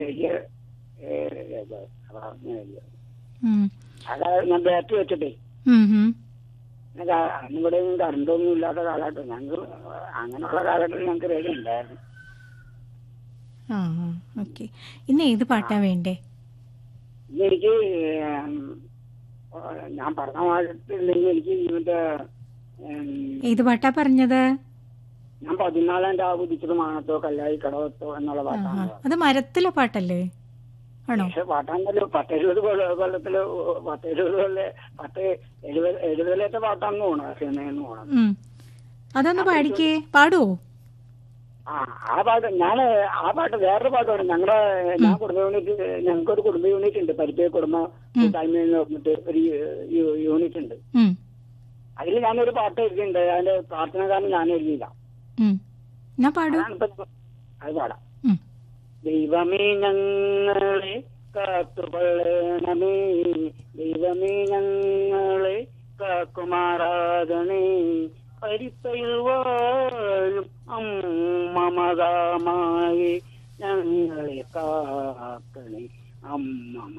എനിക്ക് പറഞ്ഞില്ല ഉം. അത് ഞാൻ ബാറ്ററി വെച്ചിട്ടേ ഉം, ഉം. എനിക്ക് അന്നിവിടെ കറണ്ടൊന്നും ഇല്ലാത്ത കാലഘട്ടം ഞങ്ങൾക്ക് അങ്ങനെയുള്ള കാലഘട്ടത്തിൽ ഞങ്ങൾക്ക് റേഡിയോ ഉണ്ടായിരുന്നു ആ ഓക്കെ ഇന്ന് ഏത് പാട്ടാ വേണ്ടേ ഇന്ന് എനിക്ക് ഉം, ഞാൻ പറഞ്ഞ മാറ്റില്ലെങ്കിൽ എനിക്ക് ഇവന്റെ ഉം, ഏത് പാട്ടാ പറഞ്ഞത് ഞാൻ പതിനാലാം രാവ് ഉദിച്ചത് മാനത്തോ കല്ലായി കടവത്തോ എന്നുള്ള ആ, പാട്ടാണ് ആ. അത് മരത്തിലെ പാട്ടല്ലേ ആണോ പക്ഷെ പാട്ടാണല്ലോ പത്ത് എഴുപത് കൊല്ല- കൊല്ലത്തില് പത്ത് എഴുപത് കൊല്ല പത്ത് എഴുപത് എഴുപതിലത്തെ പാട്ടാണെന്ന് തോന്നുന്നു സിനിമയെന്ന് തോന്നുന്നു ഉം. അതൊന്ന് പാടിക്കേ പാടുവോ ആ ആ പാട്ട് ഞാൻ ആ പാട്ട് വേറൊരു പാട്ടാണ് ഞങ്ങളുടെ ഞാൻ കുടുംബ യൂണിറ്റ് ഞങ്ങൾക്കൊരു കുടുംബ യൂണിറ്റ് ഉണ്ട് പരിചയ കുടുംബ കൂട്ടായ്മ എന്ന് പറഞ്ഞിട്ട് ഒരു യു- യൂണിറ്റ് ഉണ്ട് ഉം. അതിൽ ഞാനൊരു പാട്ട് എഴുതിയിട്ടുണ്ട് അതിന്റെ പ്രാർത്ഥന കാരണം ഞാൻ എഴുതിയില്ല ഉം. എന്നാ പാടൂ അതാണിപ്പോ അത് പാടാം ഉം. ദൈവമേ ഞങ്ങളെ കാത്തുകൊള്ളണമേ ദൈവമേ ഞങ്ങളെ കാക്കുമാറാകണേ പരിപ്പയിൽ വാഴും അമ്മമതാമായി ഞങ്ങളെ കാക്കണേ അമ്മ